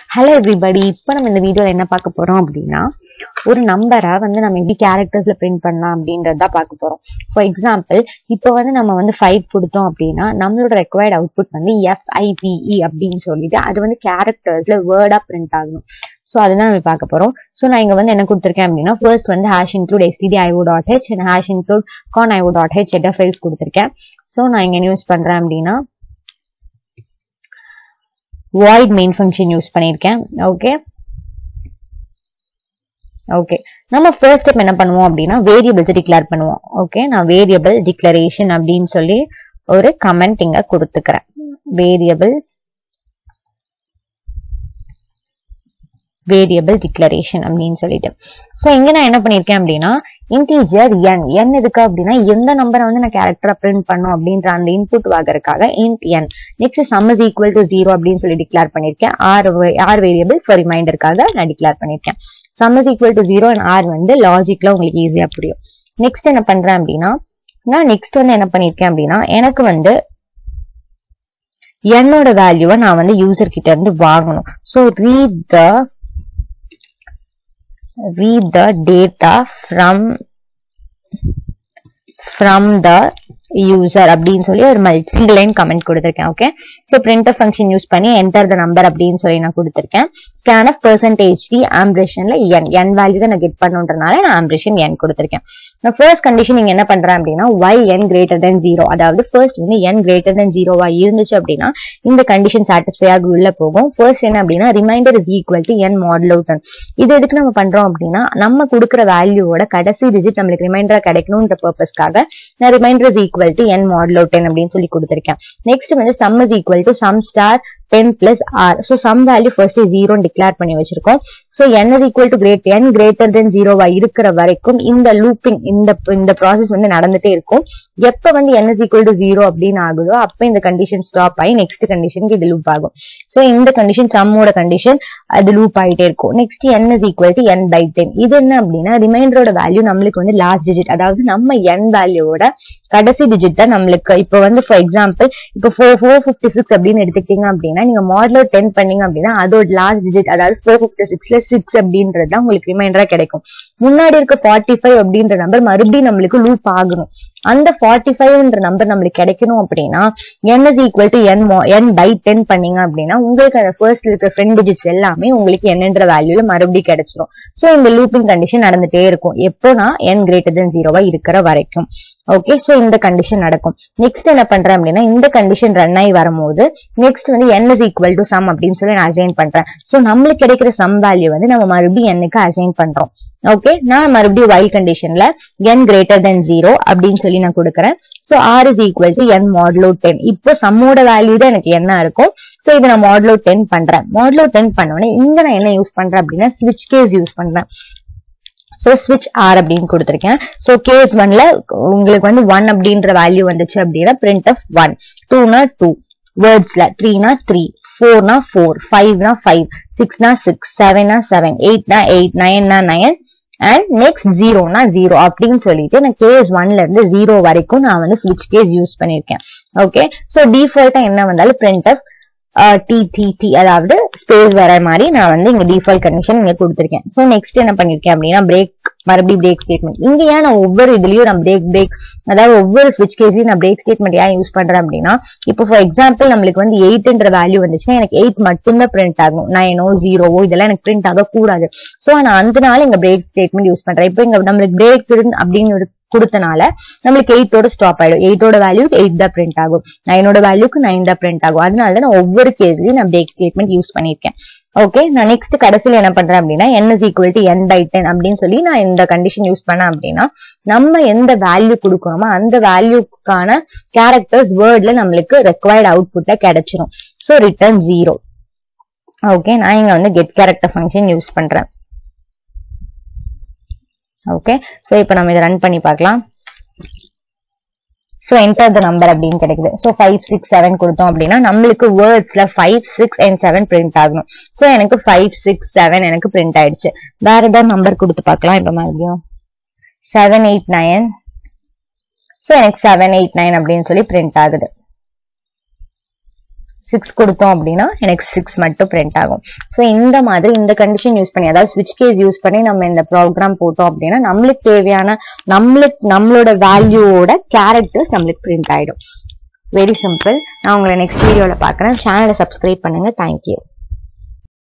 hello everybody இப்போ நம்ம இந்த வீடியோவில் என்ன பார்க்க போறோம் அப்படின்னா ஒரு நம்பரை வந்து நம்ம எப்படி கேரக்டர்ஸ்ல பிரிண்ட் பண்ணலாம் அப்படின்றது தான் பார்க்க போறோம் ஃபார் எக்ஸாம்பிள் இப்போ வந்து நம்ம வந்து ஃபைவ் கொடுத்தோம் அப்படின்னா நம்மளோட ரெக்வயர்ட் அவுட்புட் வந்து எஃப்ஐபிஇ அப்படின்னு சொல்லிட்டு அது வந்து கேரக்டர்ஸ்ல வேர்டா பிரிண்ட் ஆகணும் ஸோ அதுதான் நம்ம பார்க்க போறோம் ஸோ நான் இங்க வந்து என்ன கொடுத்துருக்கேன் அப்படின்னா ஃபர்ஸ்ட் வந்து hash include STD IO dot H and hash include con IO dot H எட்ட ஃபைல்ஸ் கொடுத்துருக்கேன் ஸோ நான் இங்க யூஸ் பண்றேன் அப்படின்னா void main function யூஸ் பண்ணியிருக்கேன் ஓகே ஓகே நம்ம ஃபர்ஸ்ட் ஸ்டெப் என்ன பண்ணுவோம் அப்படின்னா வேரியபிள்ஸ் டிக்ளேர் பண்ணுவோம் ஓகே நான் வேரியபிள் டிக்ளரேஷன் அப்படின்னு சொல்லி ஒரு கமெண்ட் இங்க கொடுத்துக்கிறேன் வேரியபிள் வேரியபிள் டிக்ளரேஷன் அப்படின்னு சொல்லிட்டு ஸோ இங்க நான் என்ன பண்ணியிருக்கேன் அப்படின்னா இன்டீஜர் என் என் எதுக்கு அப்படின்னா எந்த நம்பரை வந்து நான் கேரக்டரா பிரிண்ட் பண்ணும் அப்படின்ற அந்த இன்புட் வாங்குறதுக்காக int N next sum is equal to zero அப்படின்னு சொல்லி டிக்ளேர் பண்ணியிருக்கேன் ஆர் ஆர் வேரியபிள் ஃபார் ரிமைண்டருக்காக நான் டிக்ளேர் பண்ணியிருக்கேன் sum is equal to zero and R வந்து லாஜிக்ல உங்களுக்கு ஈஸியா புரியும் நெக்ஸ்ட் என்ன பண்றேன் அப்படின்னா நான் நெக்ஸ்ட் வந்து என்ன பண்ணியிருக்கேன் அப்படின்னா எனக்கு வந்து என்னோட வேல்யூவை நான் வந்து யூசர் கிட்ட இருந்து வாங்கணும் so read the read the data from from the user அப்படின்னு சொல்லி ஒரு சிங்கிள் லைன் கமெண்ட் கொடுத்துருக்கேன் okay so printer function use பண்ணி என்டர் த நம்பர் அப்படின்னு சொல்லி நான் கொடுத்துருக்கேன் ஸ்கேன் ஆஃப் பர்சன்டேஜ் டி ஆம்பிரேஷன்ல என் என் வேல்யூ தான் நான் கெட் பண்ணுன்றனால நான் ஆம்பிரேஷன் என் கொடுத்துருக்கேன் நான் ஃபர்ஸ்ட் கண்டிஷன் நீங்க என்ன பண்றேன் அப்படின்னா while N greater then zero அதாவது ஃபர்ஸ்ட் வந்து என் கிரேட்டர் தென் ஜீரோவா இருந்துச்சு அப்படின்னா இந்த கண்டிஷன் சாட்டிஸ்ஃபை ஆகி உள்ள போகும் ஃபர்ஸ்ட் என்ன அப்படின்னா remainder is equal to N modulo இது எதுக்கு நம்ம பண்றோம் அப்படின்னா நம்ம கொடுக்குற வேல்யூவோட கடைசி டிஜிட் நம்மளுக்கு ரிமைண்டரா கிடைக்கணும்ன்ற பர்பஸ்க்காக நான் remainder is equal to N modulo ten அப்படின்னு சொல்லி கொடுத்துருக்கேன் நெக்ஸ்ட் வந்து sum is equal to sum star ten plus R so sum value first zero declare பண்ணி வச்சிருக்கோம் so N is equal to great N greater then ஜீரோவா இருக்கிற வரைக்கும் இந்த லூப்பிங் இந்த இந்த ப்ராசஸ் வந்து நடந்துட்டே இருக்கும் எப்ப வந்து N is equal to zero அப்படின்னு ஆகுதோ அப்ப இந்த கண்டிஷன் ஸ்டாப் ஆகி நெக்ஸ்ட் கண்டிஷனுக்கு இது லூப் ஆகும் ஸோ இந்த கண்டிஷன் சம்மோட கண்டிஷன் அது லூப் ஆகிட்டே இருக்கும் next N is equal to N by ten இது என்ன அப்படின்னா ரிமைண்டரோட வேல்யூ நம்மளுக்கு வந்து லாஸ்ட் டிஜிட் அதாவது நம்ம என் வேல்யூவோட கடைசி டிஜிட் தான் நம்மளுக்கு இப்போ வந்து ஃபார் எக்ஸாம்பிள் இப்போ ஃபோர் ஃபோர் ஃபிஃப்டி சிக்ஸ் அப்படின்னு எடுத்துக்கிட்டீங்க அப்படின்னா நீங்க மாடலர் டென் பண்ணீங்க அப்படின்னா அதோட லாஸ்ட் டிஜிட் அதாவது ஃபோர் ஃபிஃப்டி சிக்ஸ்ல சிக்ஸ் அப்படின்றது தான் உங்களுக்கு ரிமைண்டரா கிடைக்கும் முன்னாடி இருக்க ஃபார்ட்டி ஃபைவ் அப்படின்ற நம்பர் மறுபடியும் நம்மளுக்கு லூப் ஆகணும் அந்த ஃபார்ட்டி ஃபைவ்ன்ற நம்பர் நம்மளுக்கு கிடைக்கணும் அப்படின்னா N is equal to N N by ten பண்ணீங்க அப்படின்னா உங்களுக்கு அந்த ஃபர்ஸ்ட்ல இருக்கிற ஃப்ரெண்ட் டிஜிட்ஸ் எல்லாமே உங்களுக்கு என்னன்ற வேல்யூல மறுபடியும் கிடைச்சிரும் ஸோ இந்த லூப்பிங் கண்டிஷன் நடந்துட்டே இருக்கும் எப்போனா என் கிரேட்டர் தென் ஜீரோவா இருக்கிற வரைக்கும் ஓகே சோ இந்த கண்டிஷன் நடக்கும் நெக்ஸ்ட் என்ன பண்றேன் அப்படின்னா இந்த கண்டிஷன் ரன் ஆகி வரும்போது நெக்ஸ்ட் வந்து N is equal to sum அப்படின்னு சொல்லி நான் அசைன் பண்றேன் சோ நம்மளுக்கு கிடைக்கிற சம் வேல்யூ வந்து நம்ம மறுபடியும் எண்ணுக்கு அசைன் பண்றோம் ஓகே நான் மறுபடியும் வைல் கண்டிஷன்ல என் கிரேட்டர் தென் ஜீரோ அப்படின்னு சொல்லி நான் கொடுக்குறேன் so R is equal to N modulo ten இப்போ சம்மோட வேல்யூ தான் எனக்கு என்ன இருக்கும் சோ இதை நான் மாடலோ டென் பண்றேன் மாடலோ டென் பண்ணோடனே இங்க நான் என்ன யூஸ் பண்றேன் அப்படின்னா ஸ்விட்ச் கேஸ் யூஸ் பண்றேன் ஸோ ஸ்விட்ச் ஆர் அப்படின்னு கொடுத்துருக்கேன் ஸோ கேஸ் ஒன்ல உங்களுக்கு வந்து ஒன் அப்படின்ற வேல்யூ வந்துச்சு அப்படின்னா பிரிண்ட் ஆஃப் ஒன் டூனா டூ வேர்ட்ஸ்ல த்ரீனா த்ரீ ஃபோர்னா ஃபோர் ஃபைவ்னா ஃபைவ் சிக்ஸ்னா சிக்ஸ் செவனா செவன் எயிட்னா எயிட் நைன்னா நைன் அண்ட் நெக்ஸ்ட் ஜீரோனா ஜீரோ அப்படின்னு சொல்லிட்டு நான் கேஸ் ஒன்ல இருந்து ஜீரோ வரைக்கும் நான் வந்து ஸ்விட்ச் கேஸ் யூஸ் பண்ணிருக்கேன் ஓகே ஸோ டிஃபால்ட்டா என்ன வந்தாலும் printf T T T அதாவது ஸ்பேஸ் வர மாதிரி நான் வந்து இங்க டிஃபால்ட் கண்டிஷன் இங்க கொடுத்துருக்கேன் ஸோ நெக்ஸ்ட் என்ன பண்ணிருக்கேன் அப்படின்னா பிரேக் மறுபடியும் பிரேக் ஸ்டேட்மெண்ட் இங்க ஏன் நான் ஒவ்வொரு இதுலயும் நான் பிரேக் பிரேக் அதாவது ஒவ்வொரு ஸ்விட்ச் கேஸ்லயும் நான் பிரேக் ஸ்டேட்மெண்ட் ஏன் யூஸ் பண்றேன் அப்படின்னா இப்போ ஃபார் எக்ஸாம்பிள் நம்மளுக்கு வந்து எயிட்ன்ற வேல்யூ வந்துச்சுன்னா எனக்கு எயிட் மட்டும்தான் பிரிண்ட் ஆகும் நைனோ ஜீரோவோ இதெல்லாம் எனக்கு பிரிண்ட் ஆக கூடாது ஸோ நான் அதனால இங்க பிரேக் ஸ்டேட்மெண்ட் யூஸ் பண்றேன் இப்போ இங்க நம்மளுக்கு பிரேக் அப்படின்னு ஒரு கொடுத்தனால நம்மளுக்கு எயிட்டோட ஸ்டாப் ஆயிடும் எயிட்டோட வேல்யூக்கு எயிட் தான் பிரிண்ட் ஆகும் நைனோட வேல்யூக்கு நைன் தான் பிரிண்ட் ஆகும் அதனால தான் நான் ஒவ்வொரு கேஸ்லயும் நான் பிரேக் ஸ்டேட்மெண்ட் யூஸ் பண்ணிருக்கேன் ஓகே நான் நெக்ஸ்ட் கடைசியில் என்ன பண்றேன் அப்படின்னா N is equal to N by ten அப்படின்னு சொல்லி நான் இந்த கண்டிஷன் யூஸ் பண்ணேன் அப்படின்னா நம்ம எந்த வேல்யூ கொடுக்கணுமோ அந்த வேல்யூக்கான கேரக்டர்ஸ் வேர்ட்ல நம்மளுக்கு ரெக்வயர்ட் அவுட்புட்ல கிடைச்சிரும் ஸோ ரிட்டர்ன் ஜீரோ ஓகே நான் இங்க வந்து கெட் கேரக்டர் ஃபங்க்ஷன் யூஸ் பண்றேன் ஓகே ஸோ இப்போ நம்ம இதை ரன் பண்ணி பார்க்கலாம் ஸோ என்டர் த நம்பர் அப்படின்னு கிடைக்குது ஸோ ஃபைவ் சிக்ஸ் செவன் கொடுத்தோம் அப்படின்னா நம்மளுக்கு வேர்ட்ஸ்ல five six and seven print ஆகணும் ஸோ எனக்கு ஃபைவ் சிக்ஸ் செவன் எனக்கு பிரிண்ட் ஆயிடுச்சு வேற ஏதாவது நம்பர் கொடுத்து பார்க்கலாம் இப்போ மறுபடியும் செவன் எயிட் நைன் ஸோ எனக்கு செவன் எயிட் நைன் அப்படின்னு சொல்லி பிரிண்ட் ஆகுது சிக்ஸ் கொடுத்தோம் அப்படின்னா எனக்கு சிக்ஸ் மட்டும் பிரிண்ட் ஆகும் ஸோ இந்த மாதிரி இந்த கண்டிஷன் யூஸ் பண்ணி அதாவது ஸ்விட்ச் கேஸ் யூஸ் பண்ணி நம்ம இந்த ப்ரோக்ராம் போட்டோம் அப்படின்னா நம்மளுக்கு தேவையான நம்மளுக்கு நம்மளோட வேல்யூவோட கேரக்டர்ஸ் நம்மளுக்கு பிரிண்ட் ஆயிடும் வெரி சிம்பிள் நான் உங்களை நெக்ஸ்ட் வீடியோல பார்க்குறேன் சேனலை சப்ஸ்கிரைப் பண்ணுங்க தேங்க்யூ